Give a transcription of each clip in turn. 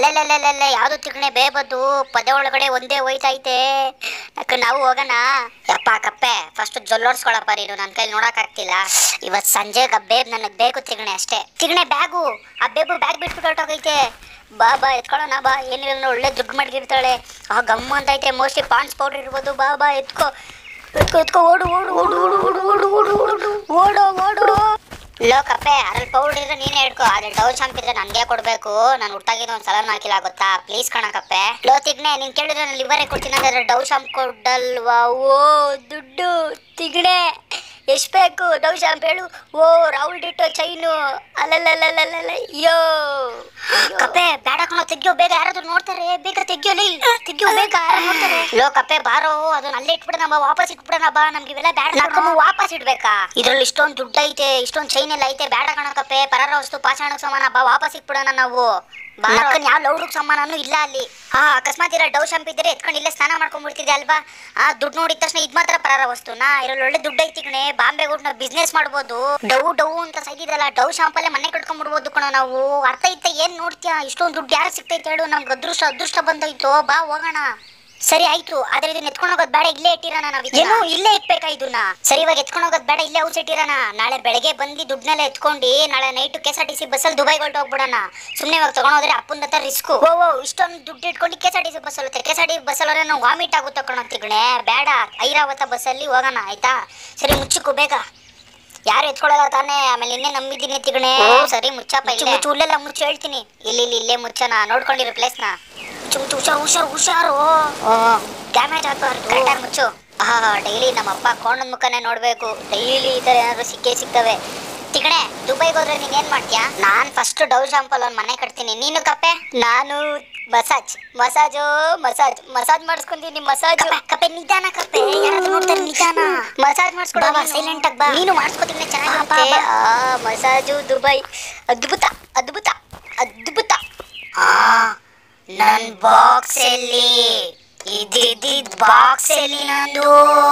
ಅಲ್ಲೆಲ್ಲೆಲ್ಲೆಲ್ಲೆ ಯಾವ್ದು ತಿಗಣೆ ಬೇಬದ್ದು ಪದ ಒಳಗಡೆ ಒಂದೇ ಹೋಯ್ತೈತೆ ಅಕ್ಕ ನಾವು ಹೋಗೋಣ ಯಪ್ಪ ಕಪ್ಪೆ ಫಸ್ಟ್ ಜೊಲ್ಲೋಡ್ಸ್ಕೊಳಪ್ಪ ನೀನು ನನ್ನ ಕೈಲಿ ನೋಡಕ್ ಆಗ್ತಿಲ್ಲ ಇವತ್ ಸಂಜೆಗೆ ಆ ಬೇಬ್ ನನಗೆ ಬೇಕು ತಿಗಣೆ ಅಷ್ಟೇ ತಿಗಣೆ ಬ್ಯಾಗು ಆ ಬೇಬು ಬ್ಯಾಗ್ ಬಿಟ್ಬಿಟ್ಟು ಹೊರಟೋಗೈತೆ ಬಾ ಬಾ ಎತ್ಕೊಳ್ಳೋಣ ಬಾ ಏನಿಲ್ಲ ಒಳ್ಳೆ ದುಡ್ಡು ಮಡಗಿರ್ತಾಳೆ ಆ ಗಮ್ ಅಂತೈತೆ ಮೋಸ್ಟ್ಲಿ ಪಾಂಡ್ಸ್ ಪೌಡರ್ ಇರ್ಬೋದು ಬಾ ಬಾ ಎತ್ಕೋ ಎತ್ಕೋ ಎತ್ಕೋ ಓಡು ಓಡು ಓಡು ಓಡು ಓಡು ಓಡು ಓಡು ಓಡು ಓಡು ಓಡು ಲೋ ಕಪ್ಪೆ ಅದ್ರಲ್ಲಿ ಪೌಡರ್ ಇದ್ರೆ ನೀನೇ ಹಿಡ್ಕೋ ಅದ್ರ ಡೌಲ್ ಶಾಂಪ್ ಇದ್ರೆ ನನ್ಗೆ ಕೊಡ್ಬೇಕು ನಾನು ಹುಟ್ಟಾಗಿದ್ದು ಒಂದ್ ಸಲ ಹಾಕಿಲ್ಲ ಗೊತ್ತಾ ಪ್ಲೀಸ್ ಕಣ ಕಪ್ಪೆ ಲೋ ತಿಗ್ನೆ ನೀನ್ ಕೇಳಿದ್ರೆ ನಾನು ಲಿವರೇ ಕೊಡ್ತೀನಿ ಅಂದ್ರೆ ಡೌಲ್ ಶಾಂಪ್ ಕೊಡಲ್ವಾ ಓ ದುಡ್ಡು ತಿಗ್ನೆ ಎಷ್ಟ್ ಬೇಕು ಡೌಲ್ ಶಾಂಪ್ ಹೇಳು ಓ ರೌಲ್ ಡಿಟ್ಟೋ ಚೈನು ಅಲ್ಲಲ್ಲಲ್ಲಲ್ಲಲ್ಲ ಯೋ ಕಪ್ಪೆ ಬೇಡ ಕಣೋ ತೆಗಿಯೋ ಬೇಗ ಯಾರಾದ್ರೂ ನೋಡ್ತಾರೆ ಬೇಗ ತೆಗಿಯೋಲಿ ತೆಗಿಯೋ ಬೇಗ ಯಾರು ನೋಡ್ತಾರೆ ಲೋ ಕಪ್ಪೆ ಬಾರೋ ಅದನ್ನ ಅಲ್ಲೇ ಇಟ್ಬಿಡೋಣ ಬಾ ವಾಪಸ್ ಇಟ್ಬಿಡೋಣ ಬಾ ನಮ್ಗೆ ಇವೆಲ್ಲ ಬೇಡ ನಕ್ಕಮ್ಮ ವಾಪಸ್ ಇಡ್ಬೇಕಾ ಇದ್ರಲ್ಲಿ ಇಷ್ಟೊಂದು ದುಡ್ಡು ಐತೆ ಇಷ್ಟೊಂದು ಚೈನ್ ಎಲ್ಲ ಐತೆ ಬೇಡ ಕಣ ಕಪ್ಪೆ ಪರಾರ ವಸ್ತು ಪಾಷಾಣಕ್ಕೆ ಸಮಾನ ಬಾ ವಾಪಸ್ ಇಟ್ಬಿಡೋಣ ನಾವು ನಕ್ಕನ್ ಯಾವ ಲೌಡಕ್ ಸಮಾನನೂ ಇಲ್ಲ ಅಲ್ಲಿ ಹಾ ಅಕಸ್ಮಾತ್ ಇರೋ ಡವ್ ಶಾಂಪ್ ಇದ್ರೆ ಎತ್ಕೊಂಡು ಇಲ್ಲೇ ಸ್ನಾನ ಮಾಡ್ಕೊಂಡ್ಬಿಡ್ತಿದ್ದೆ ಅಲ್ವಾ ಆ ದುಡ್ಡು ನೋಡಿದ ತಕ್ಷಣ ಇದ್ ಮಾತ್ರ ಪರಾರ ವಸ್ತುನಾ ಇದ್ರಲ್ಲಿ ಒಳ್ಳೆ ದುಡ್ಡು ಐತಿ ಕಣೆ ಬಾಂಬೆ ಹೋಗಿ ನಾವು ಬಿಸ್ನೆಸ್ ಮಾಡ್ಬೋದು ಡವ್ ಡವ್ ಅಂತ ಸೈದಿದಲ್ಲ ಡವ್ ಶಾಂಪಲ್ಲೇ ಮನೆ ಕಟ್ಕೊಂಡ್ಬಿಡ್ಬೋದು ಕಣ ನಾವು ಅರ್ಥ ಐತೆ ಏನ್ ನೋಡ್ತೀಯಾ ಇಷ್ಟೊಂದು ದುಡ್ಡು ಯಾರು ಸಿಗ್ತೈತೆ ಹೇಳು ನಮ್ಗೆ ಅದೃಷ್ಟ ಅದೃಷ್ಟ ಬಂದೈತೋ ಬಾ ಹೋಗೋಣ ಸರಿ ಆಯ್ತು ಆದ್ರೆ ಇದನ್ನ ಎತ್ಕೊಂಡು ಹೋಗೋದ್ ಬೇಡ ಇಲ್ಲೇ ಇಟ್ಟಿರೋಣ ನಾವು ಏನು ಇಲ್ಲೇ ಇಟ್ಬೇಕಾ ಇದನ್ನ ಸರಿ ಇವಾಗ ಎತ್ಕೊಂಡು ಹೋಗೋದ್ ಬೇಡ ಇಲ್ಲೇ ಔಸ್ ಇಟ್ಟಿರೋಣ ನಾಳೆ ಬೆಳಗ್ಗೆ ಬಂದು ದುಡ್ಡನ್ನೆಲ್ಲ ಎತ್ಕೊಂಡು ನಾಳೆ night K S R T C ಬಸ್ಸಲ್ಲಿ ದುಬೈಗೆ ಹೊರಟೋಗ್ಬಿಡೋಣ ಸುಮ್ಮನೆ ಇವಾಗ ತಗೊಂಡೋದ್ರೆ ಅಪ್ಪನ ಹತ್ರ ರಿಸ್ಕು ಓ ಓ ಇಷ್ಟೊಂದು ದುಡ್ಡು ಇಟ್ಕೊಂಡು K S R T C bus ಅಲ್ಲತ್ತೆ ಕೆ ಎಸ್ ಆರ್ ಟಿ ಬಸ್ಸಲ್ಲಿ ನಾವು ವಾಮಿಟ್ ಆಗುತ್ತೆ ಕಣಂತಿಗಣೆ ಬೇಡ ಐರಾವತ ಬಸ್ಸಲ್ಲಿ ಹೋಗೋಣ ಆಯ್ತಾ ಸರಿ ಮುಚ್ಚಿಕು ಬೇಗ ಯಾರು ಎತ್ಕೊಳ್ಳಲ್ಲ ತಾನೇ ಆಮೇಲೆ ಇನ್ನೇ ನಂಬಿದ್ದೀನಿ ತಿಗಣೆ ಸರಿ ಮುಚ್ಚಪ್ಪ ಇಲ್ಲೇ ಮುಚ್ಚು ಉಲ್ಲೆಲ್ಲ ಮುಚ್ಚು ಹೇಳ್ತೀನಿ ಇಲ್ಲಿ ಇಲ್ಲಿ ಇಲ್ಲೇ ಮುಚ್ಚನ ನೋಡ್ಕೊಂಡಿರೋ ಪ್ಲೇಸ್ನ ಮುಚ್ಚು ಮುಚ್ಚು ಹುಷಾರು ಹುಷಾರು ಹುಷಾರು ಡ್ಯಾಮೇಜ್ ಆಗ್ಬಾರ್ದು ಕರೆಕ್ಟಾಗಿ ಮುಚ್ಚು ಹಾ ಡೈಲಿ ನಮ್ಮಪ್ಪ ಕೋಣದ ಮುಖನೇ ನೋಡ್ಬೇಕು ಡೈಲಿ ಈ ಥರ ಏನಾದ್ರು ಸಿಕ್ಕೇ ಸಿಗ್ತವೆ ತಿಗಣೆ ದುಬೈಗೆ ಹೋದ್ರೆ ನೀನ್ ಏನ್ ಮಾಡ್ತೀಯಾ ನಾನ್ ಫಸ್ಟ್ ಡವ್ ಶಾಂಪಲ್ ಒಂದ್ ಮನೆ ಕಟ್ತೀನಿ ನೀನು ಕಪ್ಪೆ ನಾನು ಮಸಾಜ್ ಮಸಾಜು ಮಸಾಜ್ ಮಸಾಜ್ ಮಾಡಿಸ್ಕೊಂತೀನಿ ಮಸಾಜ್ ಕಪ್ಪೆ ನಿಧಾನ ಕಪ್ಪೆ ಯಾರಾದ್ರೂ ನೋಡ್ತಾರೆ ನಿಧಾನ ಮಸಾಜ್ ಮಾಡಿಸ್ಕೊಡ ಸೈಲೆಂಟ್ ಆಗಿ ಬಾ ನೀನು ಮಾಡಿಸ್ಕೊತೀನಿ ಚೆನ್ನಾಗಿರುತ್ತೆ ಆ ಮಸಾಜು ದುಬೈ ಅದ್ಭುತ ಅದ್ಭುತ ಅದ್ಭುತ ಆ ನನ್ ಬಾಕ್ಸ್ ಎಲ್ಲಿ ಇದ್ದಿದ್ದ ಬಾಕ್ಸ್ ಎಲ್ಲಿ ನಂದು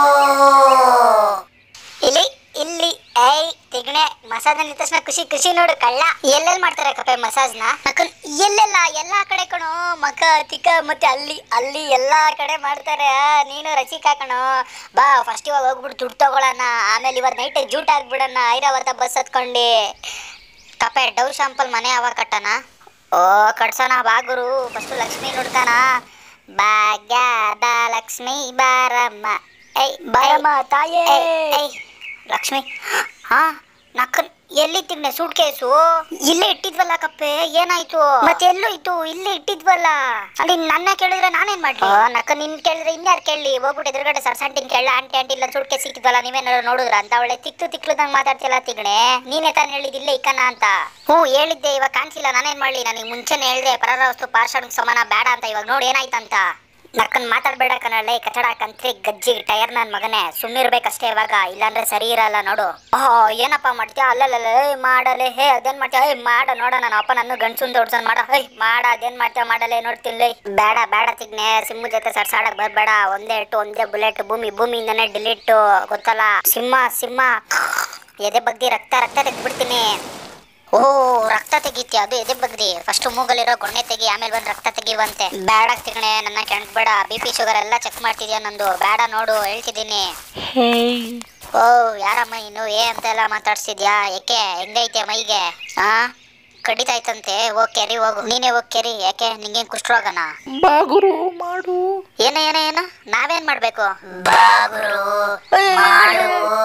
ಇಲ್ಲಿ ಇಲ್ಲಿ ಐ ತಿಗಣೆ ಮಸಾಜ್ ಅಂದ ತಕ್ಷಣ ಖುಷಿ ಖುಷಿ ನೋಡು ಕಳ್ಳ ಎಲ್ಲೆಲ್ಲಿ ಮಾಡ್ತಾರೆ ಕಪ್ಪೆ ಮಸಾಜ್ನ ನಕನ್ ಎಲ್ಲೆಲ್ಲ ಎಲ್ಲಾ ಕಡೆ ಕಣೋ ಮಕ ತಿಕ್ಕ ಮತ್ತೆ ಅಲ್ಲಿ ಅಲ್ಲಿ ಎಲ್ಲಾ ಕಡೆ ಮಾಡ್ತಾರೆ ಆ, ನೀನು ರಸಿಕಾ ಕಣೋ ಬಾ ಫಸ್ಟ್ ಇವಾಗ ಹೋಗ್ಬಿಟ್ಟು ದುಡ್ಡು ತಗೊಳಣ ಆಮೇಲೆ ಇವತ್ತು ನೈಟ್ ಜೂಟ್ ಆಗ್ಬಿಡಣ ಐರಾವತ ಬಸ್ ಹತ್ಕೊಂಡು ಕಪ್ಪೆ ಡವ್ ಶಾಂಪಲ್ ಮನೆ ಅವಾಗ ಕಟ್ಟಣ ಓ ಕಟ್ಸೋಣ ಬಾ ಗುರು ಫಸ್ಟ್ ಲಕ್ಷ್ಮಿ ನೋಡ್ತಾನ ಭಾಗ್ಯದ ಲಕ್ಷ್ಮಿ ಬಾರಮ್ಮ ಐ ಬಾರಮ್ಮ ತಾಯೇ ಲಕ್ಷ್ಮಿ ಹಾ ನಕ್ಕನ್ ಎಲ್ಲಿ ತಿನ್ನೆ ಸೂಟ್ ಕೇಸು ಇಲ್ಲೇ ಇಟ್ಟಿದ್ವಲ್ಲ ಕಪ್ಪೆ ಏನಾಯ್ತು ಮತ್ತೆ ಎಲ್ಲೂ ಇತ್ತು ಇಲ್ಲೇ ಇಟ್ಟಿದ್ವಲ್ಲ ಅಲ್ಲಿ ನನ್ನ ಕೇಳಿದ್ರೆ ನಾನೇನ್ ಮಾಡ್ಲಿ ನಕ್ಕ ನಿನ್ ಕೇಳಿದ್ರೆ ಇನ್ಯಾರು ಕೇಳಿ ಹೋಗ್ಬಿಟ್ಟು ಎದುರುಗಡೆ ಸರ್ಸಂಟಿನ್ ಕೇಳ ಆಂಟಿ ಆಂಟಿ ಇಲ್ಲ ಸೂಟ್ ಕೇಸ್ ಸಿಕ್ಕಿದ್ವಲ್ಲ ನೀವೇನಾದ್ರು ನೋಡಿದ್ರ ಅಂತ ಅವಳೆ ತಿಕ್ತು ತಿಕ್ಲದಂಗ್ ಮಾತಾಡ್ತಿಲ್ಲ ತಿಗಣೆ ನೀನೇ ತಾನು ಹೇಳಿದ್ ಇಲ್ಲೇ ಇಕ್ಕನ ಅಂತ ಹ್ಞೂ ಹೇಳಿದ್ದೆ ಇವಾಗ ಕಾಣಿಸಿಲ್ಲ ನಾನೇನ್ ಮಾಡ್ಲಿ ನನಗೆ ಮುಂಚೆನೆ ಹೇಳ್ದೆ ಪರಾರ ವಸ್ತು ಪಾರ್ಷಣ್ ಸಮಾನ ಬೇಡ ಅಂತ ಇವಾಗ ನೋಡಿ ಏನಾಯ್ತಂತ ನಕ್ಕನ್ ಮಾತಾಡ್ಬೇಡ ಕಣಳ್ಳೆ ಕಚಡ ಕಂತ್ರಿ ಗಜ್ಜಿ ಟೈರ್ ನನ್ ಮಗನೇ ಸುಮ್ಮಿರ್ಬೇಕಷ್ಟೇ ಇವಾಗ ಇಲ್ಲಾಂದ್ರೆ ಸರಿ ಇರಲ್ಲ ನೋಡು ಓಹ್ ಏನಪ್ಪ ಮಾಡ್ತೀಯ ಅಲ್ಲಲ್ಲ ಮಾಡಲೆ ಹೇ ಅದೇನ್ ಮಾಡ್ತೀಯ ಹೇ ಮಾಡ ನೋಡ ನನ್ನ ಅಪ್ಪ ನನ್ನ ಗಂಡ್ಸುಂದ ಹೊಡ್ಸನ್ ಮಾಡ ಹೇ ಮಾಡ ಅದೇನ್ ಮಾಡ್ತೀಯ ಮಾಡಲೆ ನೋಡ್ತಿಲ್ಲ ಬೇಡ ಬೇಡ ತಿಗ್ನೆ ಸಿಂಹ ಜೊತೆ ಸರ್ಸಾಡಕ್ ಬರ್ಬೇಡ ಒಂದೇ ಇಟ್ಟು ಒಂದೇ ಬುಲೆಟ್ ಭೂಮಿ ಭೂಮಿಯಿಂದನೇ ಡಿಲೀಟ್ ಗೊತ್ತಲ್ಲ ಸಿಂಹ ಸಿಂಹ ಎದೆ ಬಗ್ಗೆ ರಕ್ತ ರಕ್ತ ತೆಗ್ದ್ಬಿಡ್ತೀನಿ ಓ ರಕ್ತ ತೆಗಿತಿ ಅದು ಎದೆ ಬಗ್ದಿ ಫಸ್ಟ್ ಮೂಗಲ್ಲಿರೋ ಗೊಣ್ಣೆ ತೆಗಿ ಆಮೇಲೆ ಬಂದು ರಕ್ತ ತೆಗಿವಂತೆ ಬೇಡ ತಿಗಣೆ ನನ್ನ ಕೆಣಕ್ಬೇಡ ಬಿ ಪಿ ಶುಗರ್ ಎಲ್ಲ ಚೆಕ್ ಮಾಡ್ತಿದ್ಯಾ ನಂದು ಬೇಡ ನೋಡು ಹೇಳ್ತಿದ್ದೀನಿ ಓ ಯಾರಮ್ಮ ಇನ್ನು ಏ ಅಂತೆಲ್ಲ ಮಾತಾಡ್ಸಿದ್ಯಾ ಯಾಕೆ ಹೆಂಗೈತೆ ಮೈಗೆ ಆ ಕಡಿತಾಯ್ತಂತೆ ಹೋಗ್ ಕೆರಿ ಹೋಗು ನೀನೇ ಹೋಗ್ ಕೆರಿ ಯಾಕೆ ನಿಂಗೇನ್ ಕುಷ್ಠರೋಗನ ಬಾಗುರು ಮಾಡು ಏನ ಏನ ಏನ ನಾವೇನ್ ಮಾಡ್ಬೇಕು ಬಾಗುರು ಮಾಡು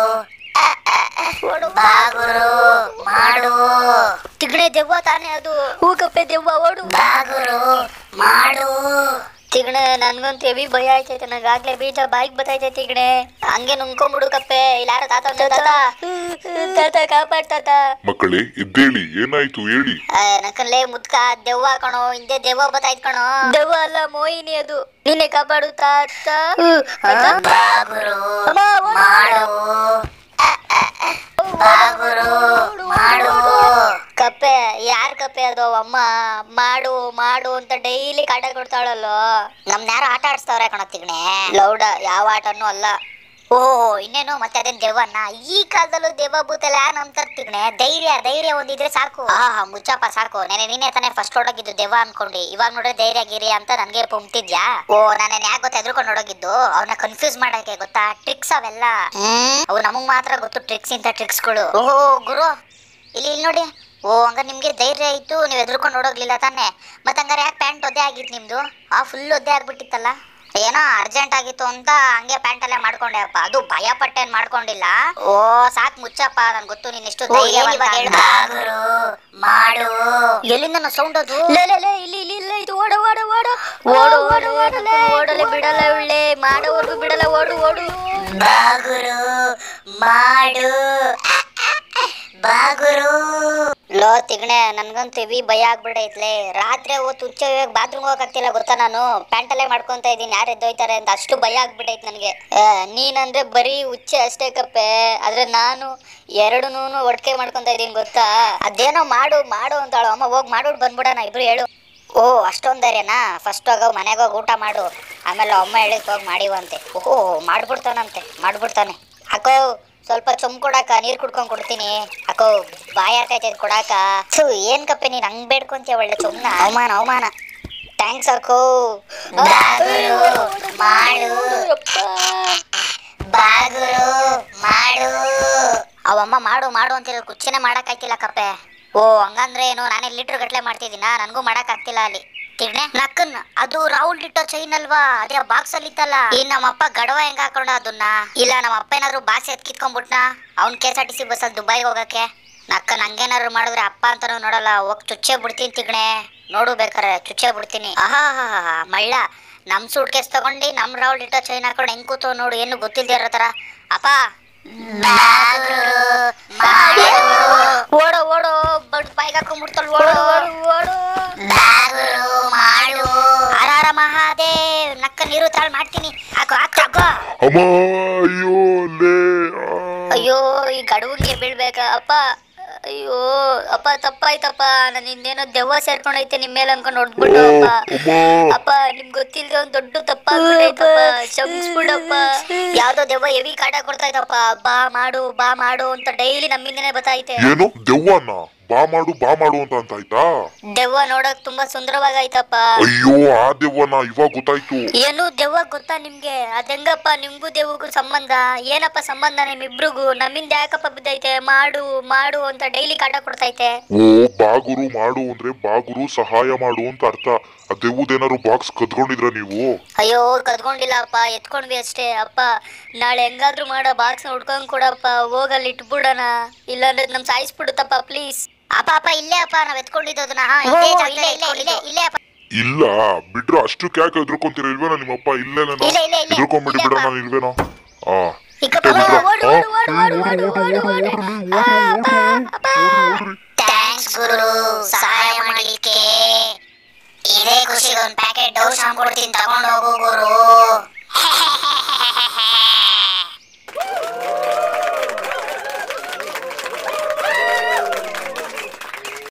ಬಾಗುರು ಮಾಡು ತಿಗಣೆ ದೆವ್ವ ತಾನೇ ಅದು ಹೂಕಪ್ಪೆ ದೆವ್ವ ಓಡು ಬಾಗುರು ಮಾಡು ತಿಗಣೆ ನನ್ಗಂತೂ ಹೆವಿ ಭಯ ಆಯ್ತೈತೆ ನಂಗಾಗ್ಲೇ ಬೀಜ ಬಾಯಿಗೆ ಬತ್ತೈತೆ ತಿಗಣೆ ಹಂಗೆ ನುಂಗ್ಕೊಂಬಿಡು ಕಪ್ಪೆ ಇಲ್ಲಾರ ತಾತ ತಾತ ತಾತ ಕಾಪಾಡ್ ತಾತ ಮಕ್ಕಳೇ ಎದ್ದೇಳಿ ಏನಾಯ್ತು ಹೇಳಿ ನಕಲ್ಲೇ ಮುದ್ಕ ದೆವ್ವ ಕಣೋ ಹಿಂದೆ ದೆವ್ವ ಬತ್ತಾಯ್ತು ಕಣೋ ದೆವ್ವ ಅಲ್ಲ ಮೋಹಿನಿ ಅದು ನೀನೆ ಕಾಪಾಡು ತಾತ ಬಾಗುರು ಮಾಡು ಬಾಗುರು ಮಾಡು ಕಪ್ಪೆ ಯಾರ್ ಕಪ್ಪೆ ಅದು ಅಮ್ಮ ಮಾಡು ಮಾಡು ಅಂತ ಡೈಲಿ ಕಾಟ ಕೊಡ್ತಾಳಲ್ಲೋ ನಮ್ನ ಯಾರು ಆಟ ಆಡಿಸ್ತವ್ರೆ ಕಣತ್ತಿಗ್ನೆ ಲೌಡ ಯಾವ ಆಟನೂ ಅಲ್ಲ ಓಹೋ ಇನ್ನೇನು ಮತ್ತೆ ಅದೇನ್ ದೆವ್ವನ್ನ ಈ ಕಾಲದಲ್ಲೂ ದೆವ್ವ ಭೂತೆಲ್ಲ ಯಾರು ನಂಬ್ತಾರೆ ತಿಗ್ನೆ ಧೈರ್ಯ ಧೈರ್ಯ ಒಂದಿದ್ರೆ ಸಾಕು ಹಾ ಮುಚ್ಚಪ್ಪ ಸಾಕು ನೆನೆ ನೀನೇ ತಾನೇ ಫಸ್ಟ್ ಹೊಡೋಗಿದ್ದು ದೆವ್ವ ಅನ್ಕೊಂಡಿ ಇವಾಗ ನೋಡ್ರೆ ಧೈರ್ಯ ಗಿರಿ ಅಂತ ನನ್ಗೆ ಪುಂಕ್ತಿದ್ಯಾ ಓ ನಾನು ಯಾಕೆ ಗೊತ್ತಾ ಎದ್ರುಕೊಂಡು ನೋಡೋಗಿದ್ದು ಅವನ್ನ ಕನ್ಫ್ಯೂಸ್ ಮಾಡಕ್ಕೆ ಗೊತ್ತಾ ಟ್ರಿಕ್ಸ್ ಅವೆಲ್ಲ ಅವು ನಮಗ್ ಮಾತ್ರ ಗೊತ್ತು ಟ್ರಿಕ್ಸ್ ಇಂತ ಟ್ರಿಕ್ಸ್ಗಳು ಓಹೋ ಗುರು ಇಲ್ಲಿ ಇಲ್ಲಿ ನೋಡಿ ಓ ಹಂಗ ನಿಮ್ಗೆ ಧೈರ್ಯ ಇತ್ತು ನೀವು ಎದ್ರುಕೊಂಡು ನೋಡೋಗ್ಲಿಲ್ಲ ತಾನೆ ಮತ್ತೆ ಹಂಗಾರೆ ಯಾಕೆ ಪ್ಯಾಂಟ್ ಒದ್ದೆ ಆಗಿತ್ತು ನಿಮ್ದು ಆ ಫುಲ್ ಒದ್ದೆ ಆಗ್ಬಿಟ್ಟಿತ್ತಲ್ಲ ಏನೋ ಅರ್ಜೆಂಟ್ ಆಗಿತ್ತು ಅಂತ ಹಂಗೆ ಪ್ಯಾಂಟ್ ಅಲ್ಲೇ ಮಾಡ್ಕೊಂಡೆ ಅಪ್ಪ ಅದು ಭಯ ಪಟ್ಟೇನ್ ಮಾಡ್ಕೊಂಡಿಲ್ಲ ಓ ಸಾಕ್ ಮುಚ್ಚಪ್ಪ ನನ್ ಗೊತ್ತು ನೀನ್ ಎಷ್ಟು ಮಾಡು ಎಲ್ಲಿಂದ ಸೌಂಡ್ ಅದು ಇಲ್ಲಿ ಇಲ್ಲಿ ಇಲ್ಲ ಇದು ಓಡು ಓಡು ಓಡು ಓಡು ಓಡು ಓಡಲೆ ಓಡಲೆ ಬಿಡಲ್ಲ ಒಳ್ಳೆ ಮಾಡೋವರೆಗೂ ಬಿಡಲ್ಲ ಓಡು ಓಡು ಬಾಗುರು ಮಾಡು ಬಾಗುರು ಲೋ ತಿಗಣೆ ನನ್ಗಂತೂ ಹೆವಿ ಭಯ ಆಗ್ಬಿಡೈತ್ಲೆ ರಾತ್ರಿ ಹೊತ್ತು ಹುಚ್ಚ ಬಾತ್ರೂಮ್ ಹೋಗಕ್ಕಾಗ್ತಿಲ್ಲ ಗೊತ್ತಾ ನಾನು ಪ್ಯಾಂಟಲ್ಲೇ ಮಾಡ್ಕೊಂತ ಇದ್ದೀನಿ ಯಾರು ಎದ್ದೋಯ್ತಾರೆ ಅಂತ ಅಷ್ಟು ಭಯ ಆಗ್ಬಿಟ್ಟೈತ್ ನನಗೆ ನೀನಂದ್ರೆ ಬರೀ ಹುಚ್ಚೆ ಅಷ್ಟೇ ಕಪ್ಪೆ ಆದ್ರೆ ನಾನು ಎರಡನ್ನೂ ಒಟ್ಟಿಗೆ ಮಾಡ್ಕೊಂತ ಇದ್ದೀನಿ ಗೊತ್ತಾ ಅದೇನೋ ಮಾಡು ಮಾಡು ಅಂತಾಳು ಅಮ್ಮ ಹೋಗಿ ಮಾಡ್ಬಿಟ್ಟು ಬಂದ್ಬಿಡೋಣ ಇಬ್ರು ಹೇಳು ಓ ಅಷ್ಟೊಂದ್ ಧೈರ್ಯನಾ ಫಸ್ಟ್ ಹೋಗ ಮನೆಗೆ ಹೋಗಿ ಊಟ ಮಾಡು ಆಮೇಲೆ ಅಮ್ಮ ಹೇಳಿದ್ ಹೋಗಿ ಮಾಡಿವಂತೆ ಓಹೋ ಮಾಡ್ಬಿಡ್ತಾನಂತೆ ಮಾಡ್ಬಿಡ್ತಾನೆ ಅಕ್ಕೋ ಸ್ವಲ್ಪ ಚೊಂಬ್ ಕೊಡಾಕ ನೀರ್ ಕುಡ್ಕೊಂಡ್ ಕೊಡ್ತೀನಿ ಅಕ್ಕೋ ಬಾಯ್ ಹಾಕೈತೆ ಇದ್ ಕೊಡಾಕ ಥು, ಏನ್ ಕಪ್ಪೆ ನೀನ್ ಹಂಗ್ ಬೇಡ್ಕೊಂತೀಯ ಒಳ್ಳೆ ಚೊಂಬ್ನ ಅವಮಾನ ಅವಮಾನ ಥ್ಯಾಂಕ್ಸ್ ಅಕ್ಕೋ ಮಾಡು ಬಾಗುರು ಮಾಡು ಅವಮ್ಮ ಮಾಡು ಮಾಡು ಅಂತಿರೋ ಕುಚ್ಚನೆ ಮಾಡಕ್ ಆಯ್ತಿಲ್ಲ ಕಪ್ಪೆ ಓ ಹಂಗಂದ್ರೆ ಏನು ನಾನೇ ಲೀಟರ್ ಗಟ್ಲೆ ಮಾಡ್ತಿದ್ದೀನ ನನಗೂ ಮಾಡಕ್ ಆಗ್ತಿಲ್ಲ ಅಲ್ಲಿ ತಿರ್ನೆ ನಕ್ಕನ್ ಅದು ರಾಹುಲ್ ಇಟ್ಟೋ ಚೈನ್ ಅಲ್ವಾ ಅದೇ ಬಾಕ್ಸ್ ಅಲ್ಲಿ ಇತ್ತಲ್ಲ ಈ ನಮ್ಮಪ್ಪ ಗಡವ ಹೆಂಗ್ ಹಾಕೊಂಡ ಅದನ್ನ ಇಲ್ಲ ನಮ್ಮ ಅಪ್ಪ ಏನಾದ್ರು ಬಾಸ್ ಎತ್ ಕಿತ್ಕೊಂಡ್ಬಿಟ್ನ ಅವ್ನ್ K S R T C ಬಸ್ಸಲ್ಲಿ ದುಬೈಗೆ ಹೋಗಕ್ಕೆ ನಕ್ಕ ನಂಗೇನಾದ್ರು ಮಾಡಿದ್ರೆ ಅಪ್ಪ ಅಂತಾನು ನೋಡಲ್ಲ ಹೋಗ್ ಚುಚ್ಚೆ ಬಿಡ್ತೀನಿ ತಿಗ್ಣೆ ನೋಡು ಬೇಕಾರೆ ಚುಚ್ಚೆ ಬಿಡ್ತೀನಿ ಆಹಾ ಮಳ್ಳ ನಮ್ ಸೂಟ್ ಕೇಸ್ ತಗೊಂಡು ನಮ್ ರಾಹುಲ್ ಇಟ್ಟೋ ಚೈನ್ ಹಾಕೊಂಡು ಹೆಂಗ್ ಕೂತೋ ನೋಡು ಏನು ಗೊತ್ತಿಲ್ದೇ ಇರೋ ತರ ಅಪ್ಪ ಓಡೋ ಓಡೋ ಬಡ್ ಬಾಯಿಗೆ ಹಾಕೊಂಡ್ಬಿಡ್ತಲ್ ಓಡು ಓಡು ಓಡು ಮಾಡು ಹರ ಮಹಾದೇವ್ ನಕ್ಕ ನೀರು ತಾಳ್ ಮಾಡ್ತೀನಿ ಹಾಕೋ ಹಾಕೋ ಹಾಕೋ ಅಮ್ಮ ಅಯ್ಯೋ ಲೇ ಆ. ಅಯ್ಯೋ ಈ ಗಡುವಿಗೆ ಬೀಳ್ಬೇಕ ಅಪ್ಪ ಅಯ್ಯೋ ಅಪ್ಪ ತಪ್ಪಾಯ್ತಪ್ಪ ನಾನು ಇನ್ನೇನೋ ದೆವ್ವ ಸೇರ್ಕೊಂಡೈತೆ ನಿಮ್ ಮೇಲೆ ಅನ್ಕೊಂಡು ಹೊಡ್ಬಿಟ್ಟು ಅಪ್ಪ ಅಮ್ಮ ಅಪ್ಪ ನಿಮ್ಗೆ ಗೊತ್ತಿಲ್ದೆ ಒಂದ್ ದೊಡ್ಡ ತಪ್ಪಾಗ್ಬಿಟ್ಟೈತಪ್ಪ ಕ್ಷಮಿಸ್ಬಿಡಪ್ಪ ಯಾವ್ದೋ ದೆವ್ವ ಹೆವಿ ಕಾಟ ಕೊಡ್ತಾಯ್ತಪ್ಪ ಬಾ ಮಾಡು ಬಾ ಮಾಡು ಅಂತ ಡೈಲಿ ನಮ್ಮಿಂದನೇ ಬತ್ತೈತೆ ಏನು ದೆವ್ವನ ಬಾ ಮಾಡು ಬಾ ಮಾಡು ಅಂತ ಅಂತ ಆಯ್ತಾ ದೆವ್ವ ನೋಡಕ್ ತುಂಬಾ ಸುಂದರವಾಗೈತಪ್ಪ ಅಯ್ಯೋ ಆ ದೆವ್ವನ ಇವಾಗ ಗೊತ್ತಾಯ್ತು ಏನು ದೆವ್ವ ಗೊತ್ತಾ ನಿಮ್ಗೆ ಅದೆಂಗಪ್ಪ ನಿಮ್ಗೂ ದೆವ್ವಗೂ ಸಂಬಂಧ ಏನಪ್ಪ ಸಂಬಂಧ ನಿಮ್ಮಿಬ್ರಿಗೂ ನಮ್ಮಿಂದ ಯಾಕಪ್ಪ ಬಿದ್ದೈತೆ ಮಾಡು ಮಾಡು ಅಂತ ಡೈಲಿ ಕಾಟ ಕೊಡ್ತೈತೆ ಓ ಬಾಗುರು ಮಾಡು ಅಂದ್ರೆ ಬಾಗುರು ಸಹಾಯ ಮಾಡು ಅಂತ ಅರ್ಥ ಆ ದೆವ್ವದೇನಾದ್ರು ಬಾಕ್ಸ್ ಕದ್ಕೊಂಡಿದ್ರ ನೀವು ಅಯ್ಯೋ ಕದ್ಕೊಂಡಿಲ್ಲ ಅಪ್ಪ ಎತ್ಕೊಂಡ್ವಿ ಅಷ್ಟೇ ಅಪ್ಪ ನಾಳೆ ಹೆಂಗಾದ್ರೂ ಮಾಡೋ ಬಾಕ್ಸ್ ಹುಡ್ಕೊಂಡ್ ಕೊಡಪ್ಪ ಹೋಗಲ್ಲಿ ಇಟ್ಬಿಡೋಣ ಇಲ್ಲಾಂದ್ರೆ ನಮ್ ಸಾಯಿಸ್ಬಿಡುತ್ತಪ್ಪ ಪ್ಲೀಸ್ ಅಪ್ಪ ಅಪ್ಪ ಇಲ್ಲೇ ಅಪ್ಪ ನಾವ್ ಎತ್ಕೊಂಡಿದ್ದು ಅದನ್ನ ಹಾ, ಇದೇ ಜಾಗದಲ್ಲಿ ಎತ್ಕೊಂಡಿದ್ದು. ಇಲ್ಲೇ ಅಪ್ಪ ಇಲ್ಲ ಬಿಡ್ರ ಅಷ್ಟು ಯಾಕೆ ಎದ್ರುಕೊಂತೀರ ಇಲ್ವೇನೋ ನಿಮ್ಮಪ್ಪ ಇಲ್ಲೇನೇನೋ ಇಲ್ಲ, ಇಲ್ಲ, ಇಲ್ಲ. ಎದ್ರುಕೊಂಬಿಡಿ ಇಲ್ಲಪ್ಪ. ಬಿಡೋಣ ಇಲ್ವೇನೋ ಆ ಇಕ್ಕಪ್ಪ, ಬಿಡ್ರ. ಓಡು, ಓಡು, ಓಡು, ಓಡು, ಓಡು, ಓಡು, ಓಡು. ಆ, ಅಪ್ಪ, ಅಪ್ಪ. ಥ್ಯಾಂಕ್ಸ್ ಗುರು ಸಹಾಯ ಮಾಡ್ಲಿಕ್ಕೆ ಇದೇ ಖುಷಿಗೆ ಒಂದ್ ಪ್ಯಾಕೆಟ್ ಡೌ ಶಾಂಪು ಕೊಡ್ತೀನಿ ತಗೊಂಡು ಹೋಗು ಗುರು